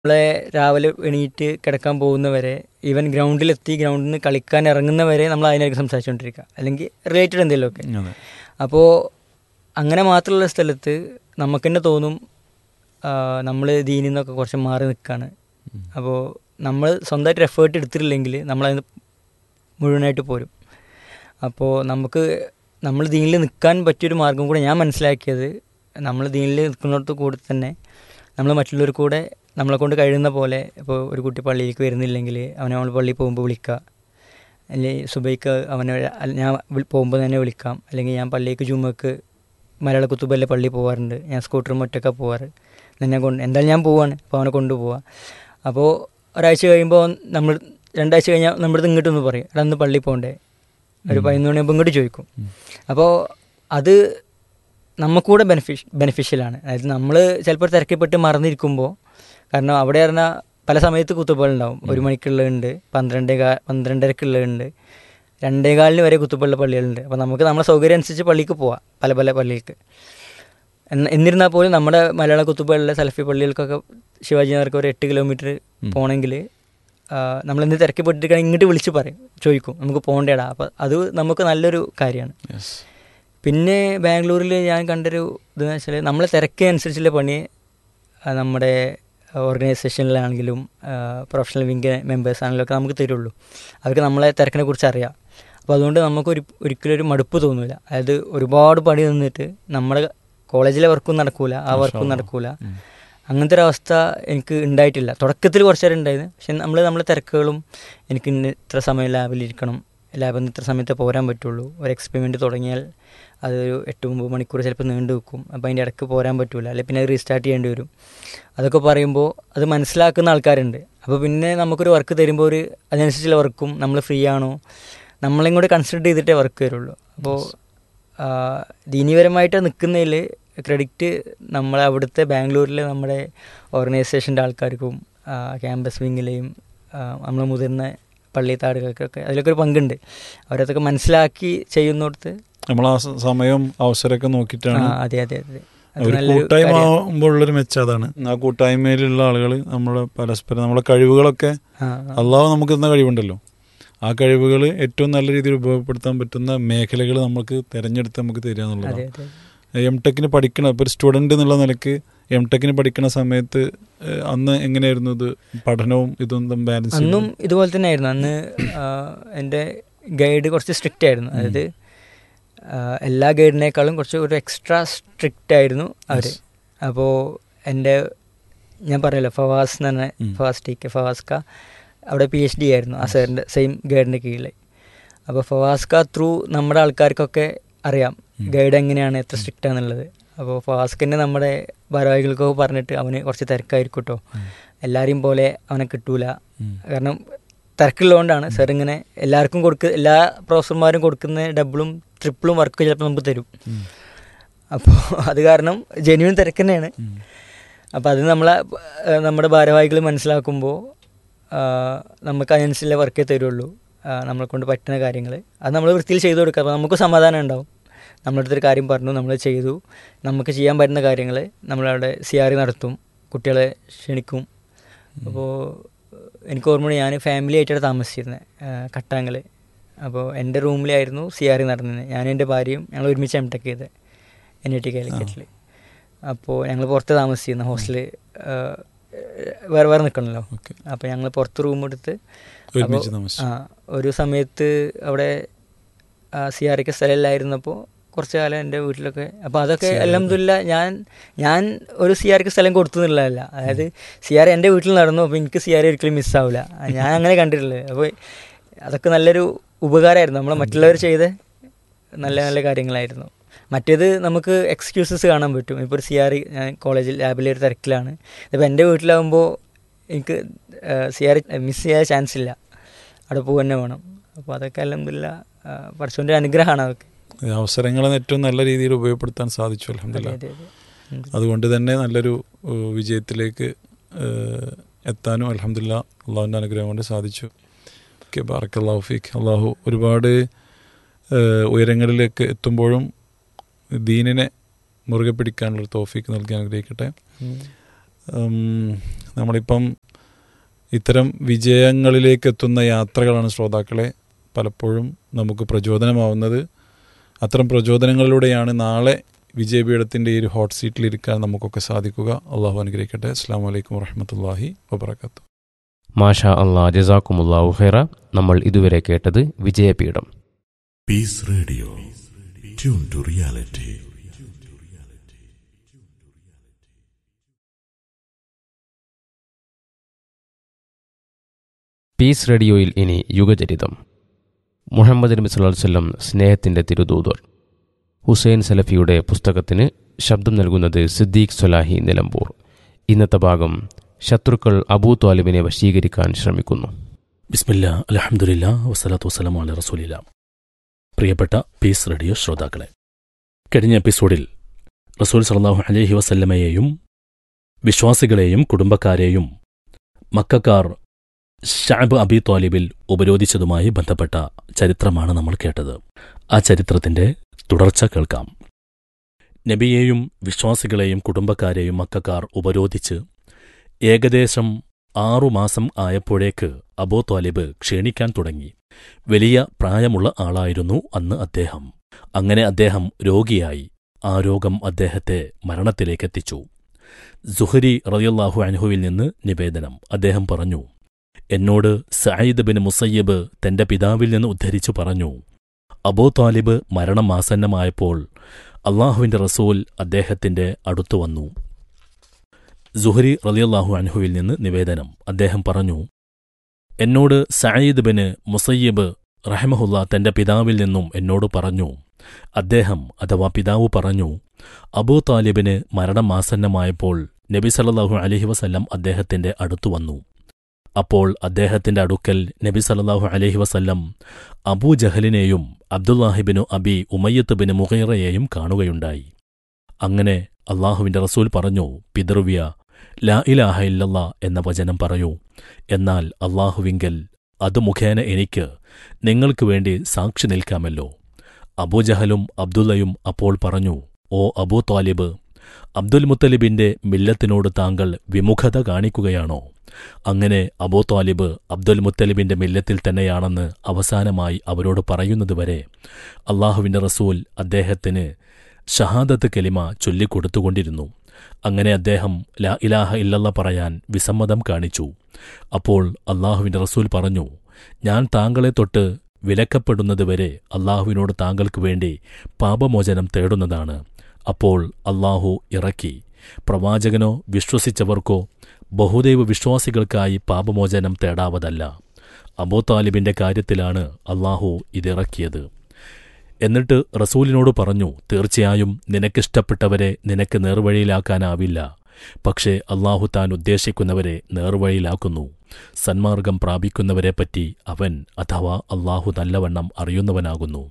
നമ്മളെ രാവിലെ എണീറ്റ് കിടക്കാൻ പോകുന്നവരെ ഈവൻ ഗ്രൗണ്ടിലെത്തി ഗ്രൗണ്ടിൽ നിന്ന് കളിക്കാൻ ഇറങ്ങുന്നവരെ നമ്മൾ അതിനായിരിക്കും സംസാരിച്ചുകൊണ്ടിരിക്കുക അല്ലെങ്കിൽ റിലേറ്റഡ് എന്തെങ്കിലുമൊക്കെ അതെ അപ്പോൾ അങ്ങനെ മാത്രമുള്ള സ്ഥലത്ത് നമുക്ക് തന്നെ തോന്നും നമ്മൾ ദീനിൽ നിന്നൊക്കെ കുറച്ച് മാറി നിൽക്കുകയാണ് അപ്പോൾ നമ്മൾ സ്വന്തമായിട്ട് എഫേർട്ട് എടുത്തിട്ടില്ലെങ്കിൽ നമ്മളതിന് മുഴുവനായിട്ട് പോരും അപ്പോൾ നമുക്ക് നമ്മൾ ദീനിൽ നിൽക്കാൻ പറ്റിയൊരു മാർഗം കൂടെ ഞാൻ മനസ്സിലാക്കിയത് നമ്മൾ ദീനിൽ നിൽക്കുന്നിടത്ത് കൂടെ തന്നെ നമ്മൾ മറ്റുള്ളവർ കൂടെ നമ്മളെ കൊണ്ട് കഴിയുന്ന പോലെ ഇപ്പോൾ ഒരു കുട്ടി പള്ളിയിലേക്ക് വരുന്നില്ലെങ്കിൽ അവനെ നമ്മൾ പള്ളിയിൽ പോകുമ്പോൾ വിളിക്കുക അല്ലെങ്കിൽ സുബൈക്ക് അവനെ അല്ല- ഞാൻ വിളി- പോകുമ്പോൾ തന്നെ വിളിക്കാം അല്ലെങ്കിൽ ഞാൻ പള്ളിക്ക് ജുമ്മക്ക് മലയാള കുത്തുബല്ലേ പള്ളിയിൽ പോകാറുണ്ട് ഞാൻ സ്കൂട്ടറും ഒറ്റയ്ക്കാണ് പോവാറ് എന്നെ കൊണ്ട് എന്തായാലും ഞാൻ പോവാണ് അപ്പോൾ അവനെ കൊണ്ടുപോവാം അപ്പോൾ ഒരാഴ്ച കഴിയുമ്പോൾ നമ്മൾ രണ്ടാഴ്ച കഴിഞ്ഞാൽ നമ്മുടെ ഇങ്ങോട്ട് ഒന്ന് പറയും എടാ അന്ന് പള്ളിയിൽ പോകണ്ടേ ഒരു പതിനൊന്ന് മണിയാകുമ്പോൾ ഇങ്ങോട്ട് ചോദിക്കും അപ്പോൾ അത് നമുക്കൂടെ ബെനിഫിഷ് ബെനിഫിഷ്യലാണ് അതായത് നമ്മൾ ചിലപ്പോൾ തിരക്കിപ്പെട്ട് മറന്നിരിക്കുമ്പോൾ കാരണം അവിടെ പറഞ്ഞാൽ പല സമയത്ത് കുത്തുബകളുണ്ടാവും ഒരു മണിക്കുള്ളതുണ്ട് പന്ത്രണ്ടേ കാ പന്ത്രണ്ടരക്കുള്ളതുണ്ട് രണ്ടേ കാലിന് വരെ കുത്തുബള്ള പള്ളികളുണ്ട് അപ്പോൾ നമുക്ക് നമ്മുടെ സൗകര്യം അനുസരിച്ച് പള്ളിക്ക് പോവാം പല പല പള്ളിക്ക് എന്ന എന്നിരുന്നാൽ പോലും നമ്മുടെ മലയാള കുത്തുബകളിലെ സലഫി പള്ളികൾക്കൊക്കെ ശിവാജി നഗർക്ക് ഒരു എട്ട് കിലോമീറ്റർ പോകണമെങ്കിൽ നമ്മൾ എന്ത് തിരക്കിപ്പെട്ടിരിക്കുകയാണെങ്കിൽ ഇങ്ങോട്ട് വിളിച്ച് പറയും ചോദിക്കും നമുക്ക് പോകണ്ടേടാ അപ്പോൾ അത് നമുക്ക് നല്ലൊരു കാര്യമാണ് യെസ് പിന്നെ ബാംഗ്ലൂരിൽ ഞാൻ കണ്ടൊരു ഇതെന്ന് വെച്ചാൽ നമ്മളെ തിരക്കനുസരിച്ചുള്ള പണി ആ, നമ്മുടെ ഓർഗനൈസേഷനിലാണെങ്കിലും പ്രൊഫഷണൽ വിങ് മെമ്പേഴ്സ് ആണെങ്കിലും ഒക്കെ നമുക്ക് തരുള്ളൂ അവർക്ക് നമ്മളെ തിരക്കിനെ കുറിച്ച് അറിയാം അപ്പോൾ അതുകൊണ്ട് നമുക്കൊരു ഒരിക്കലും ഒരു മടുപ്പ് തോന്നില്ല അതായത് ഒരുപാട് പണി നിന്നിട്ട് നമ്മുടെ കോളേജിലെ വർക്കും നടക്കൂല ആ വർക്കും നടക്കൂല അങ്ങനത്തെ ഒരു അവസ്ഥ എനിക്ക് ഉണ്ടായിട്ടില്ല തുടക്കത്തിൽ കുറച്ച് നേരം ഉണ്ടായിരുന്നു പക്ഷെ നമ്മൾ നമ്മളെ തിരക്കുകളും എനിക്ക് ഇന്ന് ഇത്ര സമയം ലാബിലിരിക്കണം ലാബിൽ നിന്ന് ഇത്ര സമയത്ത് പോരാൻ പറ്റുള്ളൂ ഒരു എക്സ്പെരിമെൻറ്റ് തുടങ്ങിയാൽ അതൊരു എട്ട് ഒമ്പത് മണിക്കൂർ ചിലപ്പോൾ നീണ്ടു വെക്കും അപ്പോൾ അതിൻ്റെ ഇടയ്ക്ക് പോരാൻ പറ്റില്ല അല്ലെങ്കിൽ പിന്നെ അത് റീസ്റ്റാർട്ട് ചെയ്യേണ്ടി വരും അതൊക്കെ പറയുമ്പോൾ അത് മനസ്സിലാക്കുന്ന ആൾക്കാരുണ്ട് അപ്പോൾ പിന്നെ നമുക്കൊരു വർക്ക് തരുമ്പോൾ ഒരു അതിനനുസരിച്ചുള്ള വർക്കും നമ്മൾ ഫ്രീ ആണോ നമ്മളെയും കൂടെ കൺസിഡർ ചെയ്തിട്ടേ വർക്ക് വരുള്ളൂ അപ്പോൾ ദീനീപരമായിട്ട് നിൽക്കുന്നതിൽ ക്രെഡിറ്റ് നമ്മളെ അവിടുത്തെ ബാംഗ്ലൂരിലെ നമ്മുടെ ഓർഗനൈസേഷൻ്റെ ആൾക്കാർക്കും ക്യാമ്പസ് വിങ്ങിലെയും നമ്മൾ മുതിർന്ന പള്ളിത്താടുകൾക്കൊക്കെ അതിലൊക്കെ ഒരു പങ്കുണ്ട് അവരതൊക്കെ മനസ്സിലാക്കി ചെയ്യുന്നിടത്ത് നമ്മൾ ആ സ- സമയം അവസരമൊക്കെ ആ നോക്കിയിട്ടാണ് അതെ അതെ അതെ അത് ഒരു നല്ലൊരു കൂട്ടായ്മ കാര്യമാണ്. ആകുമ്പോഴുള്ളൊരു മെച്ചം അതാണ് ആ കൂട്ടായ്മയിലുള്ള ആളുകൾ നമ്മളെ പരസ്പരം നമ്മളെ കഴിവുകളൊക്കെ ആ ആ. അള്ളാഹ് നമുക്ക് തന്ന കഴിവുണ്ടല്ലോ ആ കഴിവുകൾ ഏറ്റവും നല്ല രീതിയിൽ ഉപയോഗപ്പെടുത്താൻ പറ്റുന്ന മേഖലകൾ നമുക്ക് തിരഞ്ഞെടുത്ത് നമുക്ക് തരിക അതെ എന്നുള്ളതാണ് അതെ എം ടെക്കിന് പഠിക്കണം ഇപ്പോൾ ഒരു സ്റ്റുഡൻറ് എന്നുള്ള നിലക്ക് എം ടെക്കിന് പഠിക്കുന്ന സമയത്ത് ഏഹ്, അന്ന് എങ്ങനെയായിരുന്നു ഇത് പഠനവും ഇതും തമ്മിൽ ബാലൻസ് അന്നും ഇതുപോലെ തന്നെ ആയിരുന്നു അന്ന് ആ, എൻ്റെ ഗൈഡ് കുറച്ച് സ്ട്രിക്റ്റ് ആയിരുന്നു അതായത് ആ, എല്ലാ ഗൈഡിനേക്കാളും കുറച്ച് ഒരു എക്സ്ട്രാ സ്ട്രിക്റ്റ് ആയിരുന്നു അവർ അപ്പോൾ എൻ്റെ ഞാൻ പറയല്ലോ ഫവാസ് എന്ന് പറഞ്ഞ ഉം. ഫവാസ് ടി കെ ഫവാസ്ക അവിടെ പി എച്ച് ഡി ആയിരുന്നു ആ സാറിൻ്റെ സെയിം ഗൈഡിൻ്റെ കീഴിൽ അപ്പോൾ ഫവാസ്ക ത്രൂ നമ്മുടെ ആൾക്കാർക്കൊക്കെ അറിയാം ഗൈഡ് എങ്ങനെയാണ് എത്ര സ്ട്രിക്റ്റ് ആണെന്നുള്ളത് അപ്പോൾ ഫവാസ്കന്നെ നമ്മുടെ ഭാരവാഹികൾക്കൊക്കെ പറഞ്ഞിട്ട് അവന് കുറച്ച് തിരക്കായിരിക്കും കേട്ടോ എല്ലാവരെയും പോലെ അവനെ കിട്ടൂല ഉം. കാരണം തിരക്കുള്ളതുകൊണ്ടാണ് സാർ ഇങ്ങനെ എല്ലാവർക്കും കൊടുക്ക എല്ലാ പ്രൊഫസർമാരും കൊടുക്കുന്ന ഡബിളും ട്രിപ്പിളും വർക്ക് ചിലപ്പോൾ നമുക്ക് തരും ഉം. അപ്പോൾ അത് കാരണം ജെന്യൂൻ തിരക്ക് തന്നെയാണ് ഉം. അപ്പോൾ അത് നമ്മളെ ഏഹ് നമ്മുടെ ഭാരവാഹികൾ മനസ്സിലാക്കുമ്പോൾ നമുക്ക് അതിനനുസരിച്ചുള്ള വർക്കേ തരുള്ളൂ ആ, നമ്മളെ കൊണ്ട് പറ്റുന്ന കാര്യങ്ങൾ അത് നമ്മൾ വൃത്തിയിൽ ചെയ്തു കൊടുക്കുക അപ്പോൾ നമുക്ക് സമാധാനം ഉണ്ടാവും നമ്മുടെ അടുത്തൊരു കാര്യം പറഞ്ഞു നമ്മൾ ചെയ്തു നമുക്ക് ചെയ്യാൻ പറ്റുന്ന കാര്യങ്ങൾ നമ്മളവിടെ സി ആർ നടത്തും കുട്ടികളെ ക്ഷണിക്കും അപ്പോൾ എനിക്ക് ഓർമ്മയുണ്ട് ഞാൻ ഫാമിലി ആയിട്ടാണ് താമസിച്ചിരുന്നത് കട്ടാങ്ങൽ അപ്പോൾ എൻ്റെ റൂമിലായിരുന്നു സി ആർ നടന്നത് ഞാനും എൻ്റെ ഭാര്യയും ഞങ്ങൾ ഒരുമിച്ച് എം ടെക് ചെയ്തത് എൻ ഐ ടി കാലിക്കറ്റിൽ അപ്പോൾ ഞങ്ങൾ പുറത്ത് താമസിച്ചിരുന്നു ഹോസ്റ്റലിൽ വേറെ വേറെ നിൽക്കണമല്ലോ ഓക്കെ അപ്പോൾ ഞങ്ങൾ പുറത്ത് റൂം എടുത്ത് ഒരുമിച്ച് അപ്പോൾ, താമസിച്ചു ആ ഒരു സമയത്ത് അവിടെ സി ആറിക്ക് സ്ഥലമില്ലായിരുന്നപ്പോൾ കുറച്ച് കാലം എൻ്റെ വീട്ടിലൊക്കെ അപ്പോൾ അതൊക്കെ അലഹമില്ല ഞാൻ ഞാൻ ഒരു സി ആർക്ക് സ്ഥലം കൊടുത്തു എന്നുള്ളതല്ല അതായത് സി ആർ എൻ്റെ വീട്ടിൽ നടന്നു അപ്പോൾ എനിക്ക് സി ആർ ഒരിക്കലും മിസ്സാവില്ല ഞാൻ അങ്ങനെ കണ്ടിട്ടുള്ളത് അപ്പോൾ അതൊക്കെ നല്ലൊരു ഉപകാരമായിരുന്നു നമ്മൾ മറ്റുള്ളവർ ചെയ്ത നല്ല നല്ല കാര്യങ്ങളായിരുന്നു മറ്റേത് നമുക്ക് എക്സ്ക്യൂസസ് കാണാൻ പറ്റും ഇപ്പോൾ ഒരു സി ആർ ഞാൻ കോളേജിൽ ലാബിലെ ഒരു തിരക്കിലാണ് ഇപ്പോൾ എൻ്റെ വീട്ടിലാകുമ്പോൾ എനിക്ക് സി ആർ മിസ് ചെയ്യാൻ ചാൻസ് ഇല്ല അവിടെ പോകുക തന്നെ വേണം അപ്പോൾ അതൊക്കെ അലഹമില്ല പഠിച്ചോൻ്റെ അനുഗ്രഹമാണ് അതൊക്കെ ഈ അവസരങ്ങളെ ഏറ്റവും നല്ല രീതിയിൽ ഉപയോഗപ്പെടുത്താൻ സാധിച്ചു അതെ അലഹമില്ല അതെ അതെ ഉം. അതുകൊണ്ട് തന്നെ നല്ലൊരു ഏഹ്, വിജയത്തിലേക്ക് ഏഹ്, എത്താനും അലഹമില്ല അള്ളാഹുവിൻ്റെ അനുഗ്രഹം കൊണ്ട് സാധിച്ചു ഓക്കെ ബാറക്കല്ലാഹു ഫീഖ് അള്ളാഹു ഒരുപാട് ഏഹ്, ഉയരങ്ങളിലേക്ക് എത്തുമ്പോഴും ദീനിനെ മുറുകെ പിടിക്കാനുള്ള തോഫീക്ക് നൽകി അനുഗ്രഹിക്കട്ടെ ഉം. ഉം, നമ്മളിപ്പം ഇത്തരം വിജയങ്ങളിലേക്ക് എത്തുന്ന യാത്രകളാണ് ശ്രോതാക്കളെ പലപ്പോഴും നമുക്ക് പ്രചോദനമാവുന്നത് അത്തരം പ്രചോദനങ്ങളിലൂടെയാണ് നാളെ വിജയപീഠത്തിൻ്റെ ഈ ഒരു ഹോട്ട് സീറ്റിൽ ഇരിക്കാൻ നമുക്കൊക്കെ സാധിക്കുക അള്ളാഹു അനുഗ്രഹിക്കട്ടെ അസ്സാം വലൈക്കും വറഹമത്തല്ലാഹി വബർക്കാത്തു മാഷാ അള്ളാ ജസാക്കുമുല്ലാഹു ഖൈറ നമ്മൾ ഇതുവരെ കേട്ടത് വിജയപീഠം Peace Radio. Tune to reality. Peace റേഡിയോയിൽ ഇനി യുഗചരിതം മുഹമ്മദ് നബി സല്ലല്ലാഹു അലൈഹി വസല്ലം സ്നേഹത്തിൻ്റെ തിരുദൂതർ ഹുസൈൻ സലഫിയുടെ പുസ്തകത്തിന് ശബ്ദം നൽകുന്നത് സിദ്ദീഖ് സൊലാഹി നിലമ്പൂർ ഇന്നത്തെ ഭാഗം ശത്രുക്കൾ അബൂ ത്വാലിബിനെ വശീകരിക്കാൻ ശ്രമിക്കുന്നു ബിസ്മില്ല അലഹമുല്ല വസ്സലാത്തു വസ്സലാം അല റസൂലില്ല പ്രിയപ്പെട്ട പീസ് റേഡിയോ ശ്രോതാക്കളെ കഴിഞ്ഞ എപ്പിസോഡിൽ റസൂൽ സലാഹു അലഹി വസല്ലമയെയും വിശ്വാസികളെയും കുടുംബക്കാരെയും മക്കാർ ഷാബ് അബി ത്വാലിബിൽ ഉപരോധിച്ചതുമായി ബന്ധപ്പെട്ട ചരിത്രമാണ് നമ്മൾ കേട്ടത് ആ ചരിത്രത്തിന്റെ തുടർച്ച കേൾക്കാം നബിയെയും വിശ്വാസികളെയും കുടുംബക്കാരെയും മക്കാർ ഉപരോധിച്ച് ഏകദേശം ആറുമാസം ആയപ്പോഴേക്ക് അബൂ ത്വാലിബ് ക്ഷീണിക്കാൻ തുടങ്ങി വലിയ പ്രായമുള്ള ആളായിരുന്നു അന്ന് അദ്ദേഹം അങ്ങനെ അദ്ദേഹം രോഗിയായി ആ രോഗം അദ്ദേഹത്തെ മരണത്തിലേക്കെത്തിച്ചു സുഹരി റളിയല്ലാഹു അൻഹുവിൽ നിന്ന് നിവേദനം അദ്ദേഹം പറഞ്ഞു എന്നോട് സയ്യിദ് ബിൻ മുസയ്യബ് തന്റെ പിതാവിൽ നിന്ന് ഉദ്ധരിച്ചു പറഞ്ഞു അബൂ താലിബ് മരണം ആസന്നമായപ്പോൾ അള്ളാഹുവിന്റെ റസൂൽ അദ്ദേഹത്തിന്റെ അടുത്തു വന്നു സുഹരി റളിയല്ലാഹു അൻഹുവിൽ നിന്ന് നിവേദനം അദ്ദേഹം പറഞ്ഞു എന്നോട് സയ്യിദ് ബിന് മുസയ്യബ് റഹമഹുല്ല തന്റെ പിതാവിൽ നിന്നും എന്നോട് പറഞ്ഞു അദ്ദേഹം അഥവാ പിതാവ് പറഞ്ഞു അബൂ താലിബിന് മരണം ആസന്നമായപ്പോൾ നബി സല്ലല്ലാഹു അലൈഹി വസല്ലം അദ്ദേഹത്തിന്റെ അടുത്തു വന്നു അപ്പോൾ അദ്ദേഹത്തിന്റെ അടുക്കൽ നബി സല്ലല്ലാഹു അലൈഹി വസല്ലം അബൂ ജഹലിനെയും അബ്ദുല്ലാഹിബിനു അബി ഉമയ്യത്ത് ബിന് മുഹൈറയെയും കാണുകയുണ്ടായി അങ്ങനെ അള്ളാഹുവിന്റെ റസൂൽ പറഞ്ഞു പിതൃവ്യ ലാ ഇലാഹ ഇല്ലല്ലാ എന്ന വചനം പറയൂ എന്നാൽ അള്ളാഹുവിങ്കൽ അത് മുഖേന എനിക്ക് നിങ്ങൾക്ക് വേണ്ടി സാക്ഷി നിൽക്കാമല്ലോ അബൂജഹലും അബ്ദുള്ളയും അപ്പോൾ പറഞ്ഞു ഓ അബൂ താലിബ് അബ്ദുൽ മുത്തലിബിന്റെ മില്ലത്തിനോട് താങ്കൾ വിമുഖത കാണിക്കുകയാണോ അങ്ങനെ അബൂ താലിബ് അബ്ദുൽ മുത്തലിബിന്റെ മില്ലത്തിൽ തന്നെയാണെന്ന് അവസാനമായി അവരോട് പറയുന്നതുവരെ അള്ളാഹുവിന്റെ റസൂൽ അദ്ദേഹത്തിന് ഷഹാദത്ത് കെലിമ ചൊല്ലിക്കൊടുത്തുകൊണ്ടിരുന്നു അങ്ങനെ അദ്ദേഹം ലാ ഇലാഹ ഇല്ലല്ല പറയാൻ വിസമ്മതം കാണിച്ചു അപ്പോൾ അള്ളാഹുവിന്റെ റസൂൽ പറഞ്ഞു ഞാൻ താങ്കളെ തൊട്ട് വിലക്കപ്പെടുന്നതുവരെ അള്ളാഹുവിനോട് താങ്കൾക്ക് വേണ്ടി പാപമോചനം തേടുന്നതാണ് അപ്പോൾ അള്ളാഹു ഇറക്കി പ്രവാചകനോ വിശ്വസിച്ചവർക്കോ ബഹുദൈവ വിശ്വാസികൾക്കായി പാപമോചനം തേടാവതല്ല അബൂ താലിബിന്റെ കാര്യത്തിലാണ് അള്ളാഹു ഇതിറക്കിയത് എന്നിട്ട് റസൂലിനോട് പറഞ്ഞു തീർച്ചയായും നിനക്കിഷ്ടപ്പെട്ടവരെ നിനക്ക് നേർവഴിയിലാക്കാനാവില്ല പക്ഷേ അള്ളാഹു താൻ ഉദ്ദേശിക്കുന്നവരെ നേർവഴിയിലാക്കുന്നു സന്മാർഗം പ്രാപിക്കുന്നവരെപ്പറ്റി അവൻ അഥവാ അള്ളാഹു നല്ലവണ്ണം അറിയുന്നവനാകുന്നു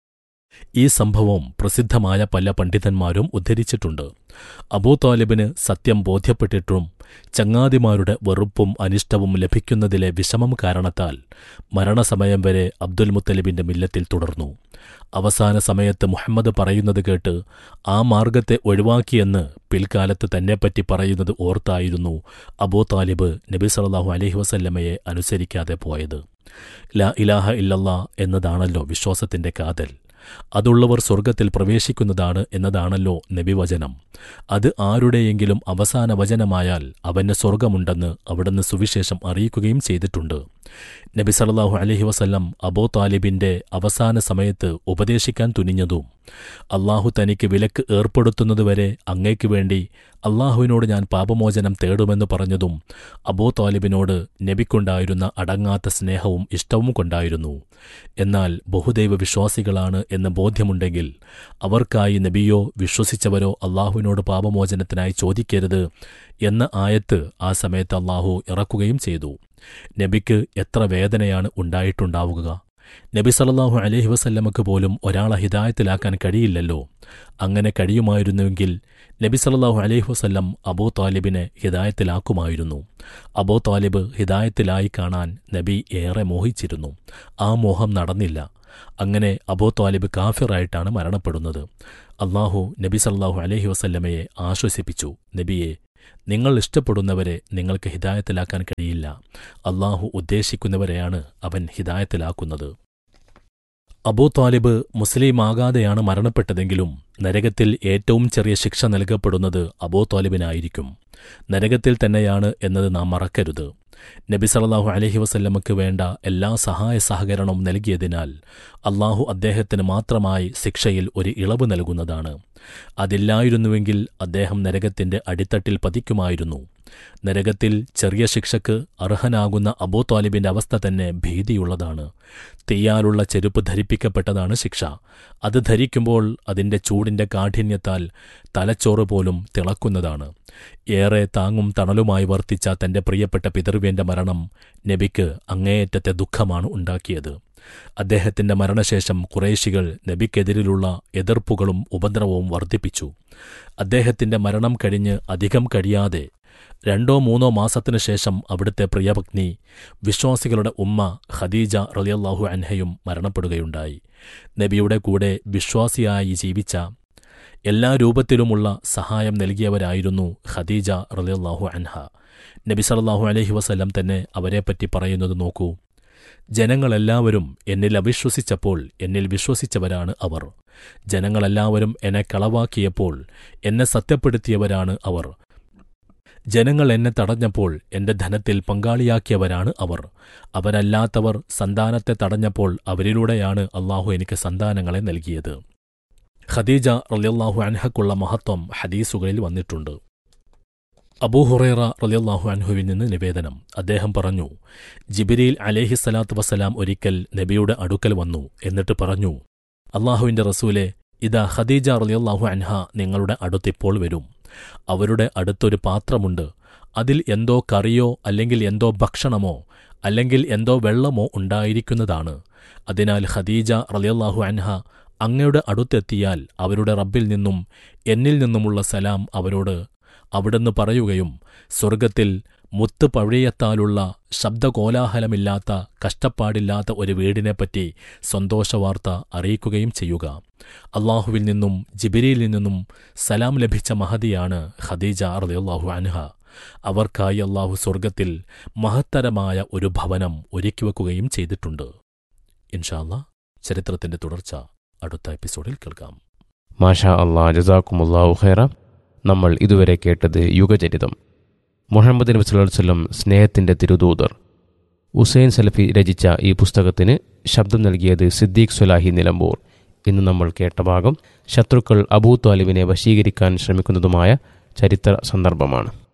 ഈ സംഭവം പ്രസിദ്ധമായ പല പണ്ഡിതന്മാരും ഉദ്ധരിച്ചിട്ടുണ്ട് അബൂ താലിബിന് സത്യം ബോധ്യപ്പെട്ടിട്ടും ചങ്ങാതിമാരുടെ വെറുപ്പും അനിഷ്ടവും ലഭിക്കുന്നതിലെ വിഷമം കാരണത്താൽ മരണസമയം വരെ അബ്ദുൽ മുത്തലിബിന്റെ മില്ലത്തിൽ തുടർന്നു അവസാന സമയത്ത് മുഹമ്മദ് പറയുന്നത് കേട്ട് ആ മാർഗത്തെ ഒഴിവാക്കിയെന്ന് പിൽക്കാലത്ത് തന്നെപ്പറ്റി പറയുന്നത് ഓർത്തായിരുന്നു അബൂ താലിബ് നബി സല്ലല്ലാഹു അലൈഹി വസല്ലമയെ അനുസരിക്കാതെ പോയത് ലാ ഇലാഹ ഇല്ലല്ലാ എന്നതാണല്ലോ വിശ്വാസത്തിന്റെ കാതൽ അതുള്ളവർ സ്വർഗത്തിൽ പ്രവേശിക്കുന്നതാണ് എന്നതാണല്ലോ നബിവചനം അത് ആരുടെയെങ്കിലും അവസാന വചനമായാൽ അവന് സ്വർഗമുണ്ടെന്ന് അവിടുന്ന് സുവിശേഷം അറിയിക്കുകയും ചെയ്തിട്ടുണ്ട് നബി സല്ലല്ലാഹു അലൈഹി വസല്ലം അബൂ താലിബിന്റെ അവസാന സമയത്ത് ഉപദേശിക്കാൻ തുനിഞ്ഞതും അള്ളാഹു തനിക്ക് വിലക്ക് ഏർപ്പെടുത്തുന്നതുവരെ അങ്ങേക്ക് വേണ്ടി അള്ളാഹുവിനോട് ഞാൻ പാപമോചനം തേടുമെന്ന് പറഞ്ഞതും അബൂ താലിബിനോട് നബിക്കുണ്ടായിരുന്ന അടങ്ങാത്ത സ്നേഹവും ഇഷ്ടവും കൊണ്ടായിരുന്നു എന്നാൽ ബഹുദൈവ വിശ്വാസികളാണ് എന്ന് ബോധ്യമുണ്ടെങ്കിൽ അവർക്കായി നബിയോ വിശ്വസിച്ചവരോ അള്ളാഹുവിനോട് പാപമോചനത്തിനായി ചോദിക്കരുത് എന്ന ആയത്ത് ആ സമയത്ത് അള്ളാഹു ഇറക്കുകയും ചെയ്തു നബിക്ക് എത്ര വേദനയാണ് ഉണ്ടായിട്ടുണ്ടാവുക നബി സല്ലല്ലാഹു അലൈഹി വസല്ലമക്ക് പോലും ഒരാളെ ഹിദായത്തിലാക്കാൻ കഴിയില്ലല്ലോ അങ്ങനെ കഴിയുമായിരുന്നുവെങ്കിൽ നബി സല്ലല്ലാഹു അലൈഹി വസല്ലം അബൂ താലിബിനെ ഹിദായത്തിലാക്കുമായിരുന്നു അബൂ താലിബ് ഹിദായത്തിലായി കാണാൻ നബി ഏറെ മോഹിച്ചിരുന്നു ആ മോഹം നടന്നില്ല അങ്ങനെ അബൂ താലിബ് കാഫിറായിട്ടാണ് മരണപ്പെടുന്നത് അള്ളാഹു നബി സല്ലല്ലാഹു അലൈഹി വസല്ലമയെ ആശ്വസിപ്പിച്ചു നബിയെ നിങ്ങൾ ഇഷ്ടപ്പെടുന്നവരെ നിങ്ങൾക്ക് ഹിദായത്തിലാക്കാൻ കഴിയില്ല അള്ളാഹു ഉദ്ദേശിക്കുന്നവരെയാണ് അവൻ ഹിദായത്തിലാക്കുന്നത് അബൂ താലിബ് മുസ്ലിമാകാതെയാണ് മരണപ്പെട്ടതെങ്കിലും നരകത്തിൽ ഏറ്റവും ചെറിയ ശിക്ഷ നൽകപ്പെടുന്നത് അബൂ താലിബിനായിരിക്കും നരകത്തിൽ തന്നെയാണ് എന്നത് നാം മറക്കരുത് നബി സല്ലല്ലാഹു അലൈഹി വസല്ലമക്ക് വേണ്ട എല്ലാ സഹായ സഹകരണവും നൽകിയതിനാൽ അള്ളാഹു അദ്ദേഹത്തിന് മാത്രമായി ശിക്ഷയിൽ ഒരു ഇളവ് നൽകുന്നതാണ് അതില്ലായിരുന്നുവെങ്കിൽ അദ്ദേഹം നരകത്തിന്റെ അടിത്തട്ടിൽ പതിക്കുമായിരുന്നു നരകത്തിൽ ചെറിയ ശിക്ഷക്ക് അർഹനാകുന്ന അബൂ താലിബിന്റെ അവസ്ഥ തന്നെ ഭീതിയുള്ളതാണ് തീയാലുള്ള ചെരുപ്പ് ധരിപ്പിക്കപ്പെട്ടതാണ് ശിക്ഷ അത് ധരിക്കുമ്പോൾ അതിന്റെ ചൂടിന്റെ കാഠിന്യത്താൽ തലച്ചോറ് പോലും തിളക്കുന്നതാണ് ഏറെ താങ്ങും തണലുമായി വർത്തിച്ച തന്റെ പ്രിയപ്പെട്ട പിതൃവ്യന്റെ മരണം നബിക്ക് അങ്ങേയറ്റത്തെ ദുഃഖമാണ് ഉണ്ടാക്കിയത് അദ്ദേഹത്തിന്റെ മരണശേഷം കുറേശികൾ നബിക്കെതിരിലുള്ള എതിർപ്പുകളും ഉപദ്രവവും വർദ്ധിപ്പിച്ചു അദ്ദേഹത്തിന്റെ മരണം കഴിഞ്ഞ് അധികം കഴിയാതെ രണ്ടോ മൂന്നോ മാസത്തിനു ശേഷം അവിടുത്തെ പ്രിയപത്നി വിശ്വാസികളുടെ ഉമ്മ ഖദീജ റളിയല്ലാഹു അൻഹയും മരണപ്പെടുകയുണ്ടായി നബിയുടെ കൂടെ വിശ്വാസിയായി ജീവിച്ച എല്ലാ രൂപത്തിലുമുള്ള സഹായം നൽകിയവരായിരുന്നു ഖദീജ റളിയല്ലാഹു അൻഹ നബി സല്ലല്ലാഹു അലൈഹി വസല്ലം തന്നെ അവരെപ്പറ്റി പറയുന്നത് നോക്കൂ ജനങ്ങളെല്ലാവരും എന്നിൽ അവിശ്വസിച്ചപ്പോൾ എന്നിൽ വിശ്വസിച്ചവരാണ് അവർ ജനങ്ങളെല്ലാവരും എന്നെ കളവാക്കിയപ്പോൾ എന്നെ സത്യപ്പെടുത്തിയവരാണ് അവർ ജനങ്ങൾ എന്നെ തടഞ്ഞപ്പോൾ എന്റെ ധനത്തിൽ പങ്കാളിയാക്കിയവരാണ് അവർ അവരല്ലാത്തവർ സന്താനത്തെ തടഞ്ഞപ്പോൾ അവരിലൂടെയാണ് അള്ളാഹു എനിക്ക് സന്താനങ്ങളെ നൽകിയത് ഖദീജ റളിയല്ലാഹു അൻഹക്കുള്ള മഹത്വം ഹദീസുകളിൽ വന്നിട്ടുണ്ട് അബൂഹുറൈറ റളിയല്ലാഹു അൻഹുവിൽ നിന്ന് നിവേദനം അദ്ദേഹം പറഞ്ഞു ജിബിരിയിൽ അലേഹി സ്വലാത്തു വസ്സലാം ഒരിക്കൽ നബിയുടെ അടുക്കൽ വന്നു എന്നിട്ട് പറഞ്ഞു അള്ളാഹുവിന്റെ റസൂലെ ഇതാ ഖദീജ റളിയല്ലാഹു അൻഹ നിങ്ങളുടെ അടുത്തിപ്പോൾ വരും അവരുടെ അടുത്തൊരു പാത്രമുണ്ട് അതിൽ എന്തോ കറിയോ അല്ലെങ്കിൽ എന്തോ ഭക്ഷണമോ അല്ലെങ്കിൽ എന്തോ വെള്ളമോ ഉണ്ടായിരിക്കുന്നതാണ് അതിനാൽ ഖദീജ റളിയല്ലാഹു അൻഹ അങ്ങയുടെ അടുത്തെത്തിയാൽ അവരുടെ റബ്ബിൽ നിന്നും എന്നിൽ നിന്നുമുള്ള സലാം അവരോട് അവിടുന്ന് പറയുകയും സ്വർഗത്തിൽ മുത്ത് പഴയത്താലുള്ള ശബ്ദകോലാഹലമില്ലാത്ത കഷ്ടപ്പാടില്ലാത്ത ഒരു വീടിനെപ്പറ്റി സന്തോഷവാർത്ത അറിയിക്കുകയും ചെയ്യുക അള്ളാഹുവിൽ നിന്നും ജിബിരിയിൽ നിന്നും സലാം ലഭിച്ച മഹതിയാണ് ഖദീജ റളിയല്ലാഹു അൻഹ അവർക്കായി അള്ളാഹു സ്വർഗത്തിൽ മഹത്തരമായ ഒരു ഭവനം ഒരുക്കിവെക്കുകയും ചെയ്തിട്ടുണ്ട് ഇൻഷാല്ല ചരിത്രത്തിന്റെ തുടർച്ച അടുത്ത എപ്പിസോഡിൽ കേൾക്കാം മാഷാ അള്ളാ ജസാക്കുമുല്ലാഹു ഖൈറ നമ്മൾ ഇതുവരെ കേട്ടത് യുഗചരിതം മുഹമ്മദ് നബി സല്ലല്ലാഹു അലൈഹി വസല്ലം സ്നേഹത്തിൻ്റെ തിരുദൂതർ ഹുസൈൻ സലഫി രചിച്ച ഈ പുസ്തകത്തിന് ശബ്ദം നൽകിയത് സിദ്ദീഖ് സുലാഹി നിലമ്പൂർ ഇന്ന് നമ്മൾ കേട്ട ഭാഗം ശത്രുക്കൾ അബൂ താലിബിനെ വശീകരിക്കാൻ ശ്രമിക്കുന്നതുമായ ചരിത്ര സന്ദർഭമാണ്